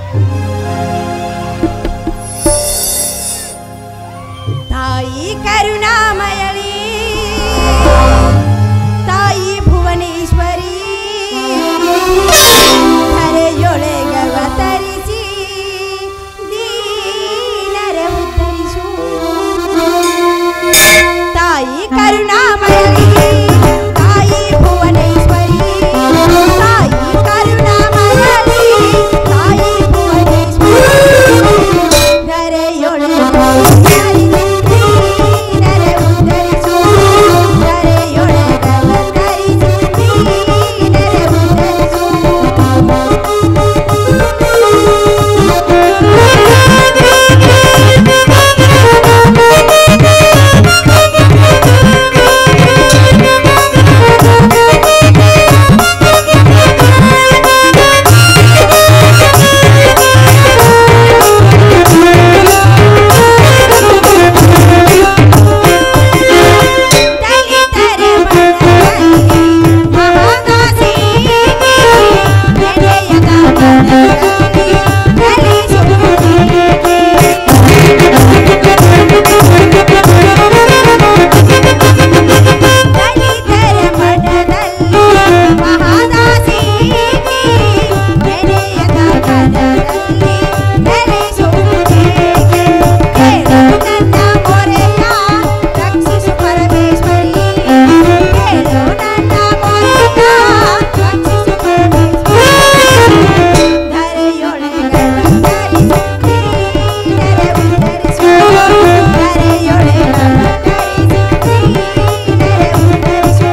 ತಾಯಿ ಕರುಣಾಮಯಳಿ ತಾಯಿ ಭುವನೇಶ್ವರಿ ಧರೆಯೊಳೆಗವ ತರಿಸಿ ದೀನರ ಉತ್ತರಿಸು ತಾಯಿ ಕರುಣಾಮಯಳಿ ತಾಯಿ ಭುವನೇಶ್ವರಿ ತಾಯಿ ಕರುಣಾಮಯಳಿ ತಾಯಿ ಭುವನೇಶ್ವರಿ ಧರೆಯೊಳೆಗವ ತರಿಸಿ ದೀನರ ಉತ್ತರಿಸು ಧರೆಯೊಳೆಗವ ತರಿಸಿ ದೀನರ ಉತ್ತರಿಸು ದಲಿತರ ಮನದಲ್ಲಿ ಮಹಾದಾಸಿಗೆ ಎಡೆಯದ ಮನದಲ್ಲಿ ದಲಿತರ ಮಠದಲ್ಲಿ ಮಹಾದಾಸಿಗೆ ಎಡೆಯದ ಮನದಲ್ಲಿ ನೆಲೆಸುವುದೇಗೆ ಕೇಳು ನನ್ನ ಮೊರೆಯ ರಕ್ಷಿಸು ಪರಮೇಶ್ವರಿ ಕೇಳು ನನ್ನ ಮೊರೆಯ ರಕ್ಷಿಸು ಪರಮೇಶ್ವರಿ ಧರೆಯೊಳಗವ ಧರಿಸು ದೀನರ ಉದ್ಧರಿಸು ಧರೆಯೊಳಗವ ಧರಿಸು ದೀನರ ಉದ್ಧರಿಸು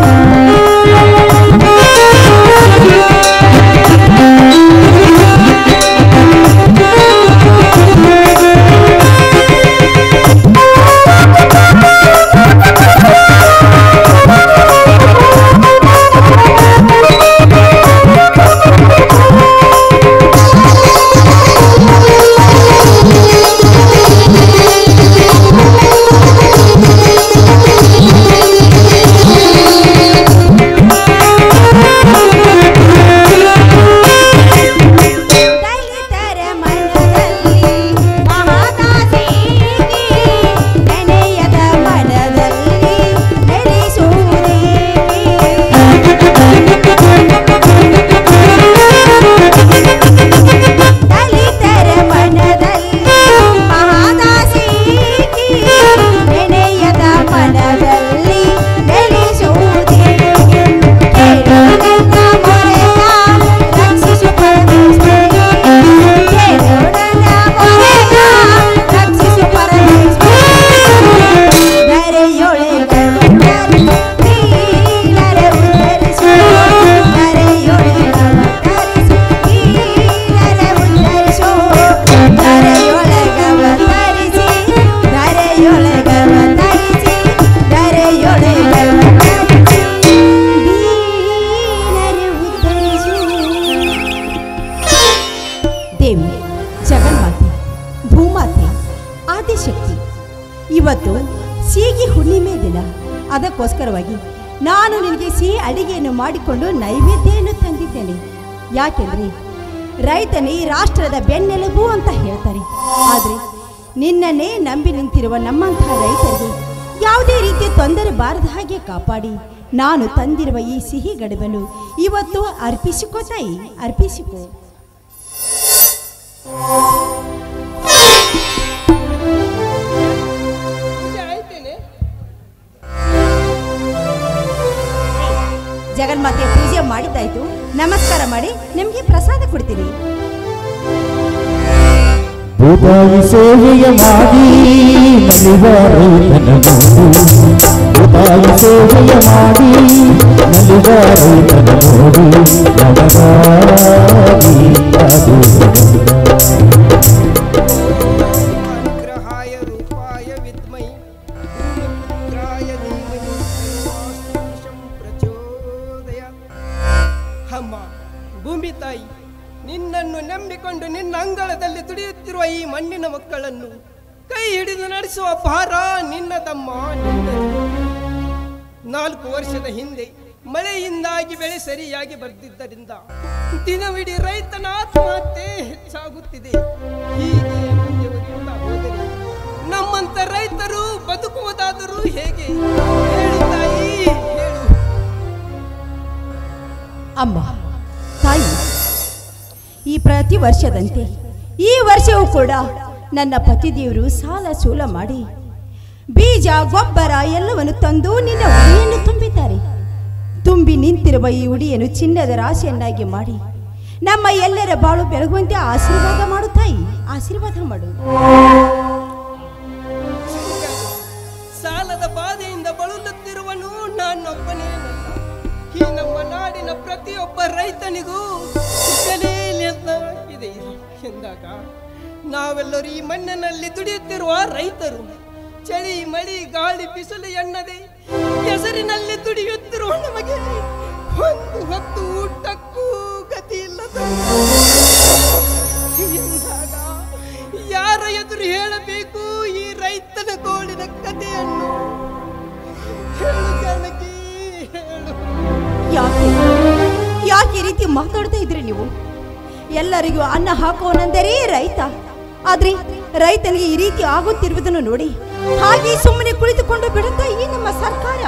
ದಲಿತರ ಮನದಲ್ಲಿ ಮಹಾದಾಸಿಗೆ ನೆನೆಯದ ಮನದಲ್ಲಿ ದಲಿತರ ಮನದಲ್ಲಿ ಮಹಾದಾಸಿಗೆ ನೆನೆಯದ ಮನದಲ್ಲಿ ನೆಲೆಸುವುದೇಗೆ ಕೇಳು ನನ್ನ ಮೊರೆಯ ರಕ್ಷಿಸು ಪರಮೇಶ್ವರಿ ಕೇಳು ನನ್ನ ಮೊರೆಯ ರಕ್ಷಿಸು ಪರಮೇಶ್ವರಿ ಧರೆಯೊಳಗವ ದೀನರ ಉದ್ಧರಿಸು ಧರೆಯೊಳಗವ ಧರಿಸು ದೀನರ ಉದ್ಧರಿಸು ಧರೆಯೊಳಗವ ಧರಿಸಿ ಧರೆಯೊಳಗವ ಧರಿಸಿ ಧರೆಯೊಳಗವ ಧರಿಸಿ ದೀನರ ಉದ್ಧರಿಸು ದೇವಿ ಜಗನ್ಮಾತೆ ಭೂಮಾತೆ ಆದಿಶಕ್ತಿ ಇವತ್ತು ಸಿಹಿ ಹುಣ್ಣಿಮೆ ದಿನ ಅದಕ್ಕೋಸ್ಕರವಾಗಿ ನಾನು ನಿನಗೆ ಸಿಹಿ ಅಡಿಗೆಯನ್ನು ಮಾಡಿಕೊಂಡು ನೈವೇದ್ಯವನ್ನು ತಂದಿದ್ದೇನೆ ಯಾಕೆಂದ್ರೆ ರೈತನೇ ಈ ರಾಷ್ಟ್ರದ ಬೆನ್ನೆಲುಬು ಅಂತ ಹೇಳ್ತಾರೆ ಆದರೆ ನಿನ್ನನ್ನೇ ನಂಬಿ ನಿಂತಿರುವ ನಮ್ಮಂತಹ ರೈತರಿಗೆ ಯಾವುದೇ ರೀತಿಯ ತೊಂದರೆ ಬಾರದ ಹಾಗೆ ಕಾಪಾಡಿ ನಾನು ತಂದಿರುವ ಈ ಸಿಹಿ ಗಡುಬನ್ನು ಇವತ್ತು ಅರ್ಪಿಸಿಕೋ ತಾಯಿ ಅರ್ಪಿಸಿಕೋ ಆಯ್ತೇನೆ ಜಗನ್ಮಾತೆಯ ಪೂಜೆ ಮಾಡಿದ್ದಾಯ್ತು ನಮಸ್ಕಾರ ಮಾಡಿ ನಿಮಗೆ ಪ್ರಸಾದ ಕೊಡ್ತೀನಿ ಭೂತಾಯಿ ಸೇವೆಯ ಮಾಡಿ ನಲಿವ ರೈತನ ನೋಡಿ ಭೂತಾಯಿ ಸೇವೆಯ ಮಾಡಿ ನಲಿವ ರೈತನ ನೋಡಿ ನನಗಾಗಿ ಅನುಗ್ರಹಾಯ ರೂಪಾಯ ವಿದ್ಮೈ ಭೂಮಿಪುತ್ರಾಯ ಧೀಮಹಿ ತನ್ನೋಸ್ಮಿಷಂ ಪ್ರಚೋದಯಾತ್. ಅಮ್ಮ ಭೂಮಿ ತಾಯಿ ನಿನ್ನನ್ನು ನಂಬಿಕೊಂಡು ನಿನ್ನ ಅಂಗಳದಲ್ಲಿ ದುಡಿಯುತ್ತಿರುವ ಈ ಮಣ್ಣಿನ ಮಕ್ಕಳನ್ನು ಕೈ ಹಿಡಿದು ನಡೆಸುವ ಭಾರ ನಿನ್ನದಮ್ಮ ನಿನ್ನದು ನಾಲ್ಕು ವರ್ಷದ ಹಿಂದೆ ಮಳೆಯಿಂದಾಗಿ ಬೆಳೆ ಸರಿಯಾಗಿ ಬರ್ದಿದ್ದರಿಂದ ದಿನವಿಡೀ ರೈತನ ಆತ್ಮಹತ್ಯೆ ಹೆಚ್ಚಾಗುತ್ತಿದೆ ಸಾಗುತ್ತಿದೆ ಹೀಗೆ ಮುಂದುವರಿಯುತ್ತಾ ಹೋದರೆ ನಮ್ಮಂತ ರೈತರು ಬದುಕುವುದಾದರೂ ಹೇಗೆ ಹೇಳು ತಾಯಿ ಹೇಳು ಅಮ್ಮ ತಾಯಿ ಈ ಪ್ರತಿ ವರ್ಷದಂತೆ ಈ ವರ್ಷವೂ ಕೂಡ ನನ್ನ ಪತಿದೇವರು ಸಾಲ ಸೂಲ ಮಾಡಿ ಬೀಜ ಗೊಬ್ಬರ ಎಲ್ಲವನ್ನು ತಂದು ನಿನ್ನ ಉಡಿಯನ್ನು ತುಂಬಿದ್ದಾರೆ ತುಂಬಿ ನಿಂತಿರುವ ಈ ಉಡಿಯನ್ನು ಚಿನ್ನದ ರಾಶಿಯನ್ನಾಗಿ ಮಾಡಿ ನಮ್ಮ ಎಲ್ಲರ ಬಾಳು ಬೆಳಗುವಂತೆ ಆಶೀರ್ವಾದ ಮಾಡು ತಾಯಿ ಆಶೀರ್ವಾದ ಮಾಡು ಸಾಲದ ಬಾಧೆಯಿಂದ ಬಳಲುತ್ತಿರುವನು ನಾನೊಬ್ಬನೇನಲ್ಲ ಈ ನಮ್ಮ ನಾಡಿನ ಪ್ರತಿಯೊಬ್ಬ ರೈತನಿಗೂ ಕಲೆಯಲ್ಲ ಇದೆ ಎಂದಾಗ ನಾವೆಲ್ಲರೂ ಈ ಮಣ್ಣಿನಲ್ಲಿ ದುಡಿಯುತ್ತಿರುವ ರೈತರು ಚಳಿ ಮಳಿ ಗಾಳಿ ಬಿಸಿಲು ಎನ್ನದೆ ಕೆಸರಿನಲ್ಲಿ ದುಡಿಯುತ್ತಿರುವ ನಮಗೆ ಒಂದು ಹೊತ್ತು ಊಟಕ್ಕೂ ಗತಿ ಇಲ್ಲದ ಎಂದಾಗ ಯಾರ ಎದುರು ಹೇಳಬೇಕು ಈ ರೈತನ ಗೋಳಿನ ಕಥೆಯನ್ನು ಹೇಳು ಜಾನಕಿ ಹೇಳು ಯಾಕೆ ಯಾಕೆ ಈ ರೀತಿ ಮಾತಾಡ್ತಾ ಇದ್ರಿ ನೀವು ಎಲ್ಲರಿಗೂ ಅನ್ನ ಹಾಕೋನೆಂದರೆ ರೈತ ಆದ್ರೆ ರೈತನಿಗೆ ಈ ರೀತಿ ಆಗುತ್ತಿರುವುದನ್ನು ನೋಡಿ ಹಾಗೆ ಸುಮ್ಮನೆ ಕುಳಿತುಕೊಂಡು ಬಿಡುತ್ತಾ ಈ ನಮ್ಮ ಸರ್ಕಾರ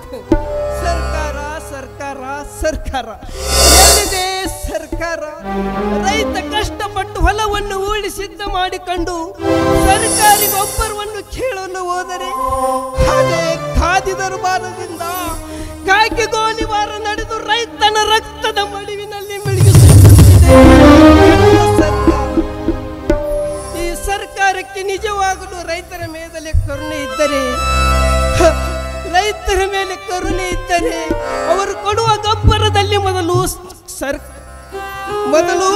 ಸರ್ಕಾರ ಸರ್ಕಾರ ಸರ್ಕಾರ ಎಲ್ಲಿದೆ ಸರ್ಕಾರ ರೈತ ಕಷ್ಟಪಟ್ಟು ಹೊಲವನ್ನು ಊಳಿ ಸಿದ್ಧ ಮಾಡಿಕೊಂಡು ಸರ್ಕಾರಿ ಗೊಬ್ಬರವನ್ನು ಕೇಳಲು ಹೋದರೆ ಅದೇ ಖಾದಿ ದರ್ಬಾರದಿಂದ ಕಾಕಿ ಗೋಲಿವಾರ ನಡೆದು ರೈತನ ರಕ್ತದ ಮಡಿವಿನಲ್ಲಿ ಮಿಳುಗಿಸುತ್ತಿದೆ ಸರ್ಕಾರ ಈ ಸರ್ಕಾರಕ್ಕೆ ನಿಜವಾಗಲೂ ರೈತರ ಮೇಲೆ ಕರುಣೆ ಇದ್ದರೆ ಹ, ರೈತರ ಮೇಲೆ ಕರುಣೆ ಇದ್ದರೆ ಅವರು ಕೊಡುವ ಗೊಬ್ಬರದಲ್ಲಿ ಮೊದಲು ಸ್- ಸರ್ ಮೊದಲು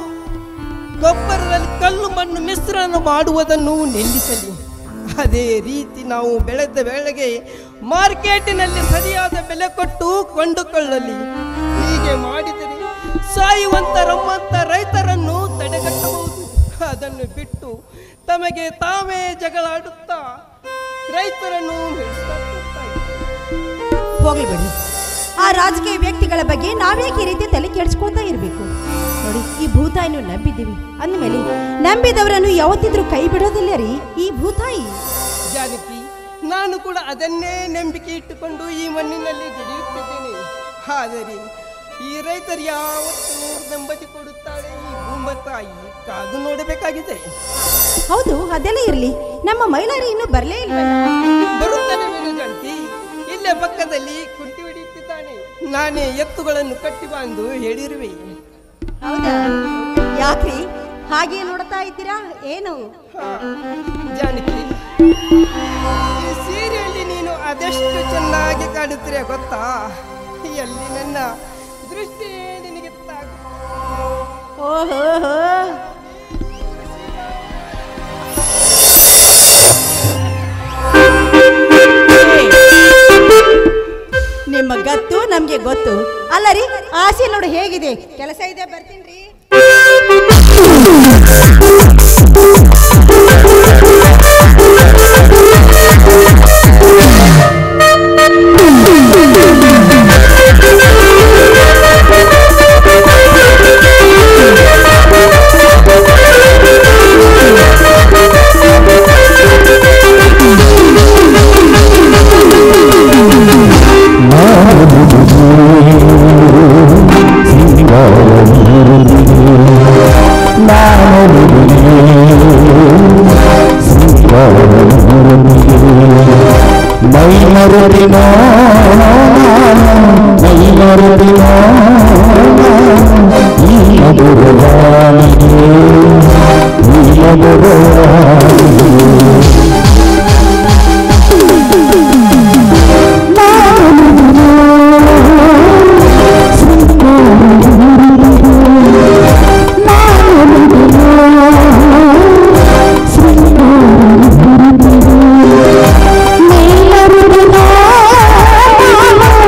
ಗೊಬ್ಬರದಲ್ಲಿ ಕಲ್ಲು ಮಣ್ಣು ಮಿಶ್ರಣ ಮಾಡುವುದನ್ನು ನಿಲ್ಲಿಸಲಿ ಅದೇ ರೀತಿ ನಾವು ಬೆಳೆದ ಬೆಳೆಗೆ ಮಾರ್ಕೆಟಿನಲ್ಲಿ ಸರಿಯಾದ ಬೆಲೆ ಕೊಟ್ಟು ಕೊಂಡುಕೊಳ್ಳಲಿ ಹೀಗೆ ಮಾಡಿದರೆ ಸಾಯುವಂತ ರಮ್ಮಂತ ರೈತರನ್ನು ತಡೆಗಟ್ಟಬಹುದು ಅದನ್ನು ಬಿಟ್ಟು ತಮಗೆ ತಾವೇ ಜಗಳಾಡುತ್ತಾ ರೈತರನ್ನು ಹಿಡಿಸ್ತಾ ಕೂರ್ತಾರೆ. ಹೋಗ್ಲಿ ಬಿಡಿ ಆ ರಾಜಕೀಯ ವ್ಯಕ್ತಿಗಳ ಬಗ್ಗೆ ನಾವ್ಯಾಕೆ ಈ ರೀತಿ ತಲೆ ಕೆಡಿಸ್ಕೊಳ್ತಾ ಇರಬೇಕು ನೋಡಿ ಈ ಭೂತಾಯಿನ ನಂಬಿದ್ದೀವಿ ಅಂದಮೇಲೆ ನಂಬಿದವರನ್ನು ಯಾವತ್ತಿದ್ರೂ ಕೈ ಬಿಡೋದಿಲ್ಲ ರೀ ಈ ಭೂತಾಯಿ ಜಾನಕಿ ನಾನು ಕೂಡ ಅದನ್ನೇ ನಂಬಿಕೆ ಇಟ್ಟುಕೊಂಡು ಈ ಮಣ್ಣಿನಲ್ಲಿ ದುಡಿಯುತ್ತಿದ್ದೇನೆ ಆದರೆ ಈ ರೈತರು ಯಾವತ್ತೂ ನೆಮ್ಮದಿ ಕೊಡುತ್ತಾರೆ ಈ ಭೂಮತಾಯಿ ಕಾದು ನೋಡಬೇಕಾಗಿದೆ ಹೌದು ಅದೆಲ್ಲ ಇರಲಿ ನಮ್ಮ ಮಹಿಳೆಯರು ಇನ್ನೂ ಬರಲೇ ಇಲ್ವಲ್ಲ ಬರುತ್ತಾನೆ ಮೇಲು ಜಾನಕಿ ಇಲ್ಲೇ ಪಕ್ಕದಲ್ಲಿ ಕುಂಟಿ ಹೊಡೆಯುತ್ತಿದ್ದಾನೆ ನಾನೇ ಎತ್ತುಗಳನ್ನು ಕಟ್ಟಿ ಬಂದು ಹೇಳಿರುವೆ ಹೌದಾ ಯಾಕ್ರಿ ಹಾಗೆ ನೋಡ್ತಾ ಇದ್ದೀರಾ ಏನು ಹಾ, ಜಾನಕಿ ಈ ಸೀರೆಯಲ್ಲಿ ನೀನು ಅದೆಷ್ಟು ಚೆನ್ನಾಗಿ ಕಾಣುತ್ತೀರ ಗೊತ್ತಾ ಎಲ್ಲಿ ನನ್ನ ದೃಷ್ಟಿ ನಿನಗೆ ತಾಗುತ್ತದೆ. ಓಹೋ ನಿಮ್ಮ ಗತ್ತು ನಮ್ಗೆ ಗೊತ್ತು ಅಲ್ಲ ರೀ ಆಸೆ ನೋಡು ಹೇಗಿದೆ ಕೆಲಸ ಇದೆ ಬರ್ತೀನಿ ಮೈ ಮರುದಿನ ಮೈ ಮರುದಿನ ಈ ಮಧುರವಾಣಿಗೆ ಈ ಮಧುರವಾಣಿಗೆ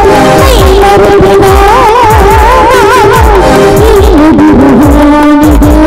ಮೈಲರುಡಿನ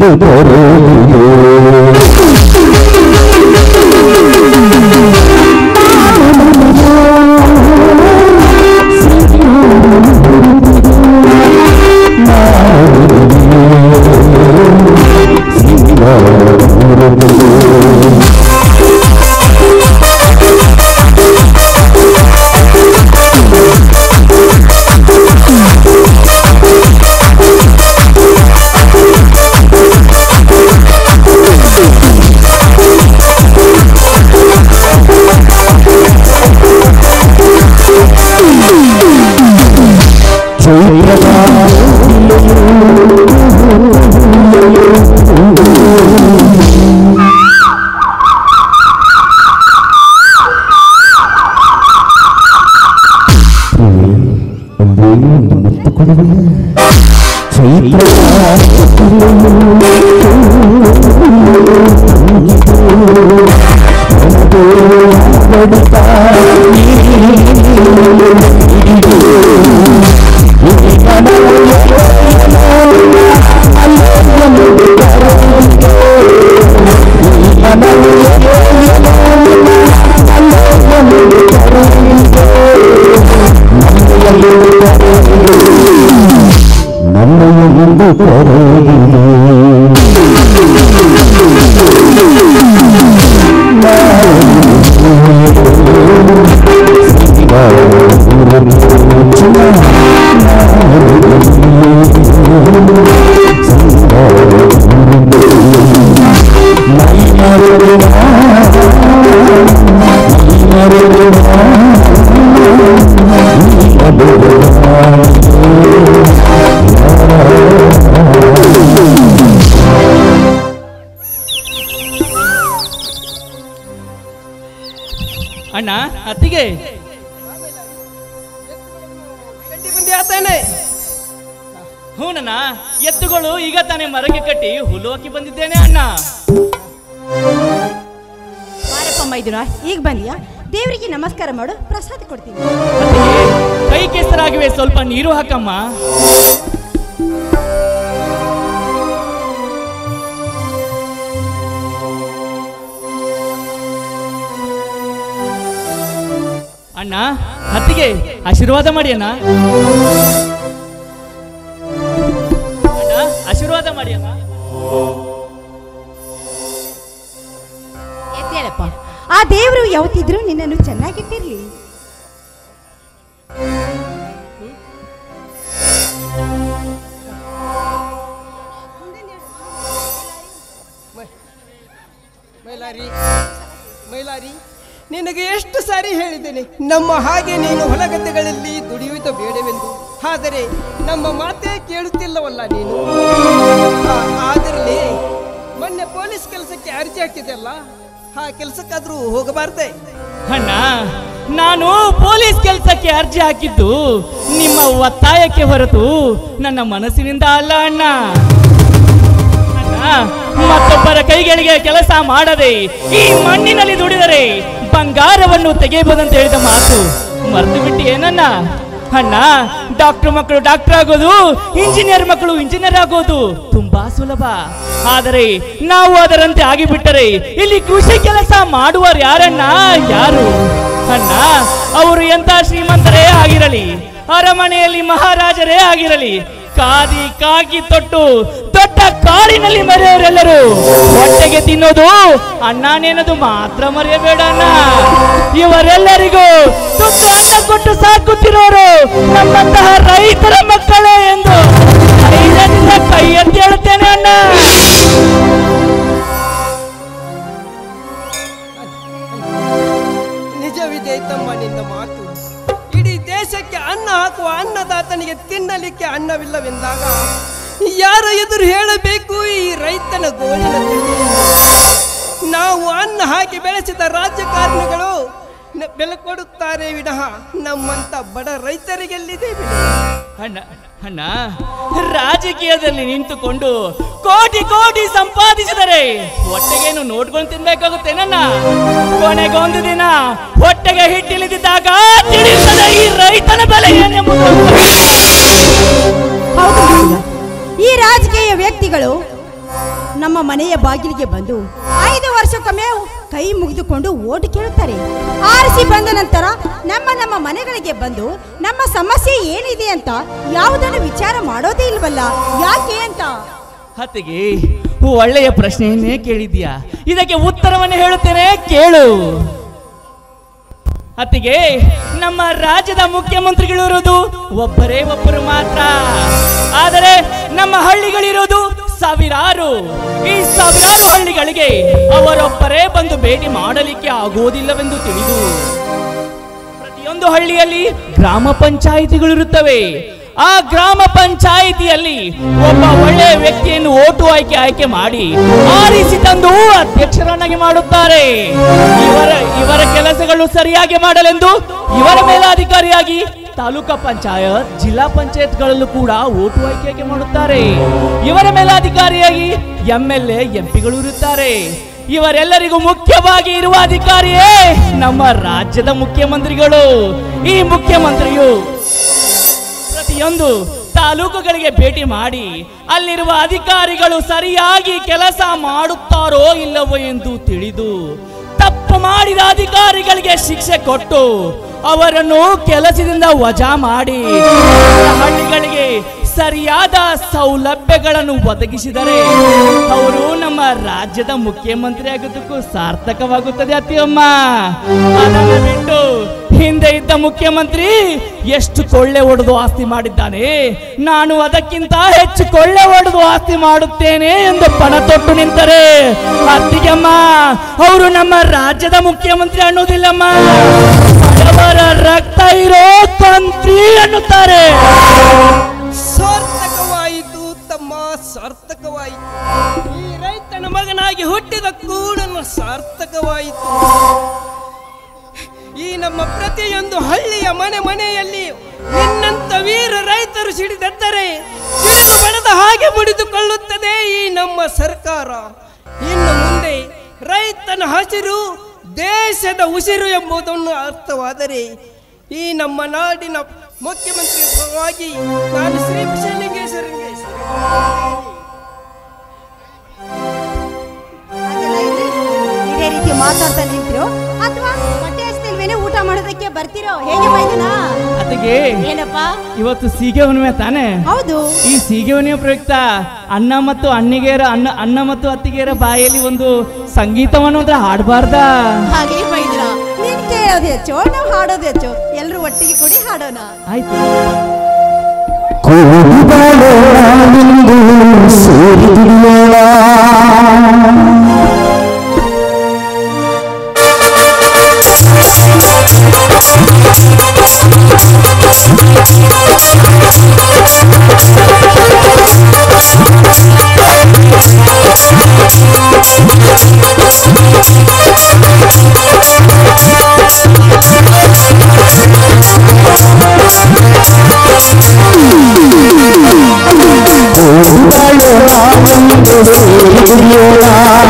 ಎಂದು ಬರೆದಿದೆ ಒಂದೇ ಒಂದು ಮುತ್ತು ಕೊಡುವೆ ಚೈತ್ರ ನನ್ನ ಎಂದು ಕರೆದಿದೆ ಅಣ್ಣ ಅತ್ತಿಗೆ ಗಂಟಿ ಬಂದಿ ಆತಾನೆ ಹೂನಣ್ಣ ಎತ್ತುಗಳು ಈಗ ತಾನೇ ಮರಕ್ಕೆ ಕಟ್ಟಿ ಹುಲ್ಲು ಹಾಕಿ ಬಂದಿದ್ದೇನೆ ಅಣ್ಣ ಬಾರಪ್ಪ ಮೈದುನ ಈಗ ಬಂದಿಯಾ ದೇವರಿಗೆ ನಮಸ್ಕಾರ ಮಾಡು ಪ್ರಸಾದ ಕೊಡ್ತೀನಿ ಅತ್ತಿಗೆ ಕೈ ಕೆಸರಾಗಿವೆ ಸ್ವಲ್ಪ ನೀರು ಹಾಕಮ್ಮ ಅಣ್ಣ ಅತ್ತಿಗೆ ಆಶೀರ್ವಾದ ಮಾಡಿ ಅಣ್ಣ ಅಣ್ಣ ಆಶೀರ್ವಾದ ಮಾಡಿ ಅಣ್ಣ ಎದ್ದೇಳಪ್ಪ ಆ ದೇವರು ಯಾವತ್ತಿದ್ರು ನಿನ್ನನ್ನು ಚೆನ್ನಾಗಿಟ್ಟಿರ್ಲಿ ಮೈಲಾರಿ ಮೈಲಾರಿ ನಿನಗೆ ಎಷ್ಟು ಸಾರಿ ಹೇಳಿದ್ದೇನೆ ನಮ್ಮ ಹಾಗೆ ನೀನು ಹೊಲಗದ್ದೆಗಳಲ್ಲಿ ದುಡಿಯುವುದು ಬೇಡವೆಂದು ಆದರೆ ನಮ್ಮ ಮಾತೇ ಕೇಳುತ್ತಿಲ್ಲವಲ್ಲ ನೀನು ಆದಿರಲಿ ಮೊನ್ನೆ ಪೊಲೀಸ್ ಕೆಲಸಕ್ಕೆ ಅರ್ಜಿ ಹಾಕಿದೆಲ್ಲ ಆ ಕೆಲಸಕ್ಕಾದ್ರೂ ಹೋಗಬಾರ್ದೆ ಅಣ್ಣ ನಾನು ಪೊಲೀಸ್ ಕೆಲಸಕ್ಕೆ ಅರ್ಜಿ ಹಾಕಿದ್ದು ನಿಮ್ಮ ಒತ್ತಾಯಕ್ಕೆ ಹೊರತು ನನ್ನ ಮನಸ್ಸಿನಿಂದ ಅಲ್ಲ ಅಣ್ಣ ಅಣ್ಣ ಮತ್ತೊಬ್ಬರ ಕೈಗಳಿಗೆ ಕೆಲಸ ಮಾಡದೆ ಈ ಮಣ್ಣಿನಲ್ಲಿ ದುಡಿದರೆ ಬಂಗಾರವನ್ನು ತೆಗೆಯಬಹುದಂತ ಹೇಳಿದ ಮಾತು ಮರೆತು ಬಿಟ್ಟು ಏನನ್ನ ಅಣ್ಣ ಡಾಕ್ಟರ್ ಮಕ್ಕಳು ಡಾಕ್ಟರ್ ಆಗೋದು ಇಂಜಿನಿಯರ್ ಮಕ್ಕಳು ಇಂಜಿನಿಯರ್ ಆಗೋದು ತುಂಬಾ ಸುಲಭ ಆದರೆ ನಾವು ಅದರಂತೆ ಆಗಿಬಿಟ್ಟರೆ ಇಲ್ಲಿ ಕೃಷಿ ಕೆಲಸ ಮಾಡುವರು ಯಾರಣ್ಣ ಯಾರು ಅಣ್ಣ ಅವರು ಎಂತ ಶ್ರೀಮಂತರೇ ಆಗಿರಲಿ ಅರಮನೆಯಲ್ಲಿ ಮಹಾರಾಜರೇ ಆಗಿರಲಿ ಕಾದಿ ಕಾಗಿ ತೊಟ್ಟು ದೊಡ್ಡ ಕಾಡಿನಲ್ಲಿ ಮರೆಯವರೆಲ್ಲರೂ ಹೊಟ್ಟೆಗೆ ತಿನ್ನೋದು ಅಣ್ಣನೇನದು ಮಾತ್ರ ಮರೆಯಬೇಡ ಅಣ್ಣ ಇವರೆಲ್ಲರಿಗೂ ತುತ್ತು ಅನ್ನ ಕೊಟ್ಟು ಸಾಕುತ್ತಿರೋರು ನಮ್ಮಂತಹ ರೈತರ ಮಕ್ಕಳೇ ಎಂದು ಧೈರ್ಯದಿಂದ ಕೈ ಎತ್ತಿ ಹೇಳುತ್ತೇನೆ ಅಣ್ಣ ನಿಜವಿದೆ ತಮ್ಮ ನಿನ್ನ ಮಾತು ಇಡೀ ದೇಶಕ್ಕೆ ಅನ್ನ ಹಾಕುವ ಅನ್ನದಾತನಿಗೆ ತಿನ್ನಲಿಕ್ಕೆ ಅನ್ನವಿಲ್ಲವೆಂದಾಗ ಯಾರ ಎದುರು ಹೇಳಬೇಕು ಈ ರೈತನ ಗೋಳಿನ ಬೆಲೆಯನ್ನು? ನಾವು ಅನ್ನ ಹಾಕಿ ಬೆಳೆಸಿದ ರಾಜಕಾರಣಿಗಳು ನ- ಬೆಲೆ ಕೊಡುತ್ತಾರೆ ವಿನಃ ನಮ್ಮಂತ ಬಡ ರೈತರಿಗೆಲ್ಲಿದೆ ಬೆಲೆ ಅಣ್ಣ ಅಣ್ಣ ರಾಜಕೀಯದಲ್ಲಿ ನಿಂತುಕೊಂಡು ಕೋಟಿ ಕೋಟಿ ಸಂಪಾದಿಸಿದರೆ ಹೊಟ್ಟೆಗೇನು ನೋಡ್ಕೊಂಡು ತಿನ್ಬೇಕಾಗುತ್ತೆ ನನ್ನ ಕೊನೆಗೊಂದು ದಿನ ಹೊಟ್ಟೆಗೆ ಹಿಟ್ಟಿಳಿದಿದ್ದಾಗ ತಿಳಿಯುತ್ತದೆ ಈ ರೈತನ ಬೆಲೆ ಏನೆಂಬುದು ಹೌದು ಮೈದುನ. ಈ ರಾಜಕೀಯ ವ್ಯಕ್ತಿಗಳು ನಮ್ಮ ಮನೆಯ ಬಾಗಿಲಿಗೆ ಬಂದು ಐದು ವರ್ಷಕ್ಕೊಮ್ಮೆ ಕೈ ಮುಗಿದುಕೊಂಡು ಓಟು ಕೇಳುತ್ತಾರೆ ಆರಿಸಿ ಬಂದ ನಂತರ ನಮ್ಮ ನಮ್ಮ ಮನೆಗಳಿಗೆ ಬಂದು ನಮ್ಮ ಸಮಸ್ಯೆ ಏನಿದೆ ಅಂತ ಯಾವುದನ್ನು ವಿಚಾರ ಮಾಡೋದೇ ಇಲ್ವಲ್ಲ ಯಾಕೆ ಅಂತ ಅತ್ತಿಗೆ ಒಳ್ಳೆಯ ಪ್ರಶ್ನೆಯನ್ನೇ ಕೇಳಿದ್ಯಾ ಇದಕ್ಕೆ ಉತ್ತರವನ್ನು ಹೇಳುತ್ತೇನೆ ಕೇಳು ಅತ್ತಿಗೆ ನಮ್ಮ ರಾಜ್ಯದ ಮುಖ್ಯಮಂತ್ರಿಗಳಿರೋದು ಒಬ್ಬರೇ ಒಬ್ಬರು ಮಾತ್ರ ಆದರೆ ನಮ್ಮ ಹಳ್ಳಿಗಳಿರೋದು ಸಾವಿರಾರು ಈ ಸಾವಿರಾರು ಹಳ್ಳಿಗಳಿಗೆ ಅವರೊಬ್ಬರೇ ಬಂದು ಭೇಟಿ ಮಾಡಲಿಕ್ಕೆ ಆಗುವುದಿಲ್ಲವೆಂದು ತಿಳಿದು ಪ್ರತಿಯೊಂದು ಹಳ್ಳಿಯಲ್ಲಿ ಗ್ರಾಮ ಪಂಚಾಯಿತಿಗಳಿರುತ್ತವೆ ಆ ಗ್ರಾಮ ಪಂಚಾಯಿತಿಯಲ್ಲಿ ಒಬ್ಬ ಒಳ್ಳೆಯ ವ್ಯಕ್ತಿಯನ್ನು ಓಟು ಆಯ್ಕೆ ಆಯ್ಕೆ ಮಾಡಿ ಆರಿಸಿ ತಂದು ಅಧ್ಯಕ್ಷರನ್ನಾಗಿ ಮಾಡುತ್ತಾರೆ ಇವರ ಇವರ ಕೆಲಸಗಳು ಸರಿಯಾಗಿ ಮಾಡಲೆಂದು ಇವರ ಮೇಲಾಧಿಕಾರಿಯಾಗಿ ತಾಲೂಕಾ ಪಂಚಾಯತ್ ಜಿಲ್ಲಾ ಪಂಚಾಯತ್ಗಳಲ್ಲೂ ಕೂಡ ಓಟು ಆಯ್ಕೆ ಆಯ್ಕೆ ಮಾಡುತ್ತಾರೆ ಇವರ ಮೇಲಾಧಿಕಾರಿಯಾಗಿ ಎಂ ಎಲ್ ಎ ಎಂಪಿಗಳು ಇರುತ್ತಾರೆ ಇವರೆಲ್ಲರಿಗೂ ಮುಖ್ಯವಾಗಿ ಇರುವ ಅಧಿಕಾರಿಯೇ ನಮ್ಮ ರಾಜ್ಯದ ಮುಖ್ಯಮಂತ್ರಿಗಳು ಈ ಮುಖ್ಯಮಂತ್ರಿಯು ಪ್ರತಿಯೊಂದು ತಾಲೂಕುಗಳಿಗೆ ಭೇಟಿ ಮಾಡಿ ಅಲ್ಲಿರುವ ಅಧಿಕಾರಿಗಳು ಸರಿಯಾಗಿ ಕೆಲಸ ಮಾಡುತ್ತಾರೋ ಇಲ್ಲವೋ ಎಂದು ತಿಳಿದು ತಪ್ಪು ಮಾಡಿದ ಅಧಿಕಾರಿಗಳಿಗೆ ಶಿಕ್ಷೆ ಕೊಟ್ಟು ಅವರನ್ನು ಕೆಲಸದಿಂದ ವಜಾ ಮಾಡಿ ಹಳ್ಳಿಗಳಿಗೆ ಸರಿಯಾದ ಸೌಲಭ್ಯಗಳನ್ನು ಒದಗಿಸಿದರೆ ಅವರು ನಮ್ಮ ರಾಜ್ಯದ ಮುಖ್ಯಮಂತ್ರಿ ಆಗೋದಕ್ಕೂ ಸಾರ್ಥಕವಾಗುತ್ತದೆ ಅತ್ತಿಯಮ್ಮ ಅದನ್ನು ಬಿಟ್ಟು ಹಿಂದೆ ಇದ್ದ ಮುಖ್ಯಮಂತ್ರಿ ಎಷ್ಟು ಕೊಳ್ಳೆ ಹೊಡೆದು ಆಸ್ತಿ ಮಾಡಿದ್ದಾನೆ ನಾನು ಅದಕ್ಕಿಂತ ಹೆಚ್ಚು ಕೊಳ್ಳೆ ಹೊಡೆದು ಆಸ್ತಿ ಮಾಡುತ್ತೇನೆ ಎಂದು ಪಣ ತೊಟ್ಟು ನಿಂತರೆ ಅತ್ತಿಗೆಮ್ಮ ಅವರು ನಮ್ಮ ರಾಜ್ಯದ ಮುಖ್ಯಮಂತ್ರಿ ಅನ್ನೋದಿಲ್ಲಮ್ಮ ಅವರ ರಕ್ತ ಇರೋ ತಂತ್ರಿ ಅನ್ನುತ್ತಾರೆ ಸಾರ್ಥಕವಾಯಿತು ತಮ್ಮ ಸಾರ್ಥಕವಾಯಿತು ಈ ರೈತನ ಮಗನಾಗಿ ಹುಟ್ಟಿದ ಕೂಡನ್ನು ಸಾರ್ಥಕವಾಯಿತು ಈ ನಮ್ಮ ಪ್ರತಿಯೊಂದು ಹಳ್ಳಿಯ ಮನೆ ಮನೆಯಲ್ಲಿ ನಿನ್ನಂತ ವೀರ ರೈತರು ಸಿಡಿದೆದ್ದರೆ ಸಿಡಿದು ಬೆಳೆದ ಹಾಗೆ ಮುಡಿದುಕೊಳ್ಳುತ್ತದೆ ಈ ನಮ್ಮ ಸರ್ಕಾರ ಇನ್ನು ಮುಂದೆ ರೈತನ ಹಸಿರು ದೇಶದ ಉಸಿರು ಎಂಬುದನ್ನು ಅರ್ಥವಾದರೆ ಈ ನಮ್ಮ ನಾಡಿನ ಮುಖ್ಯಮಂತ್ರಿ ಪರವಾಗಿ ನಾನು ಶ್ರೀ ವಿಷಲಿಂಗೇಶ್ವರನಿಗೆ ಅದೆಲ್ಲ ಇರ್ಲಿ. ಇದೇ ರೀತಿ ಮಾತಾಡ್ತಾ ನಿಂತಿರೋ ಅಥವಾ ಹೊಟ್ಟೆ ಹಸ್ತಿಲ್ವೇನೆ ಊಟ ಮಾಡೋದಕ್ಕೆ ಬರ್ತಿರೋ ಹೇಗೆ ಮೈದನ ಅದಕ್ಕೆ ಏನಪ್ಪ ಇವತ್ತು ಸೀಗೆ ಹುಣ್ಣಿಮೆ ತಾನೆ ಹೌದು ಈ ಸೀಗೆ ಹುಣ್ಣಿಮೆ ಪ್ರಯುಕ್ತ ಅಣ್ಣ ಮತ್ತು ಅಣ್ಣಿಗೆಯರ ಅಣ್ಣ ಅಣ್ಣ ಮತ್ತು ಅತ್ತಿಗೆಯರ ಬಾಯಲ್ಲಿ ಒಂದು ಸಂಗೀತವನ್ನು ಅಂದ್ರೆ ಹಾಡಬಾರ್ದಾ ಹಾಗೆ ಮೈದನ ನೀನ್ ಕೇಳೋದು ಹೆಚ್ಚು ನಾವು ಹಾಡೋದು ಹೆಚ್ಚು ಎಲ್ರು ಒಟ್ಟಿಗೆ ಕೂಡಿ ಹಾಡೋಣ ಆಯ್ತು ಕೂಡಿಬಾಳೋಣಾವಿಂದು ಸೇರಿ ದುಡಿಯೋಣ ಕೂಡಿಬಾಳೋಣಾವಿಂದು ಸೇರಿ ದುಡಿಯೋಣ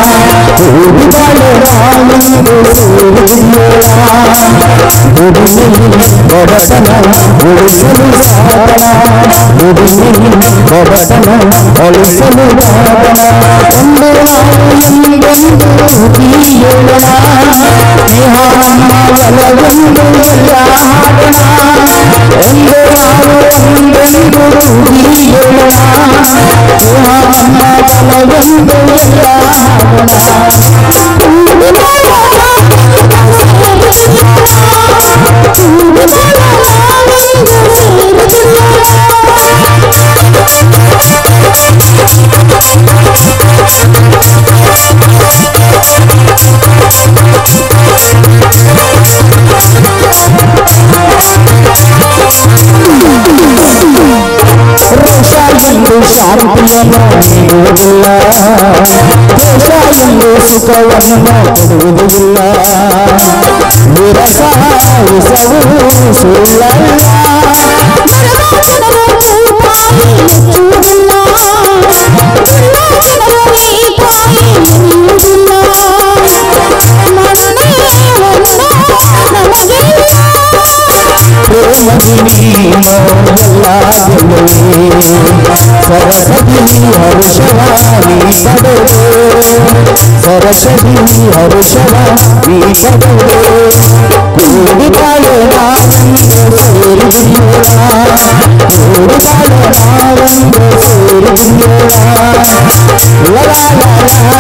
ಕೂಡಿಬಾಳೋಣಾವಿಂದು ಸೇರಿ ದುಡಿಯೋಣ ದುಡಿಮೆ ಬಡತನ ಉಳಿಸಲು ಸಾಧನ ದುಡಿಮೆ ಬಡತನ ಅಳಿಸಲು ಸಾಧನ ಒಂದು ನಾವು ಎಂದೆಂದು ತೀಯೋಣ ಸ್ನೇಹಮ್ಮ ಬಲವೆಂದು ಎಲ್ಲ ಹಾಡೋಣ ಒಂದು ನಾವು ಎಂದೆಂದು ತೀಯೋಣ ಸ್ನೇಹಮ್ಮ ಬಲವೆಂದು ಎಲ್ಲ ರೋಷ ಎಂದು ಶಾಂತಿಯನ್ನು ನೀಡುವುದಿಲ್ಲ ದೋಷ ಎಂದು ಸುಖವನ್ನು ಕೊಡುವುದಿಲ್ಲ ವಿರಸ ವಿಷವು ಸುಳ್ಳಲ್ಲ ಪ್ರೇಮದಿ ನೀನು ಎಲ್ಲ ಗೆಲುವೆ ಸರಸದಿ ಹರುಷವ ನೀ ಪಡೆದೆ ಸರಸದಿ ಹರುಷವ ನೀ ಪಡೆದೆ ಕೂಡಿ ಬಾಳು ನಾವಂದು ಸೇರಿದೆಯೋಣ ಕೂಡಿ ಬಾಳು ನಾವಂದು ಸೇರಿದೆಯೋಣ ಲಲ ಲಲ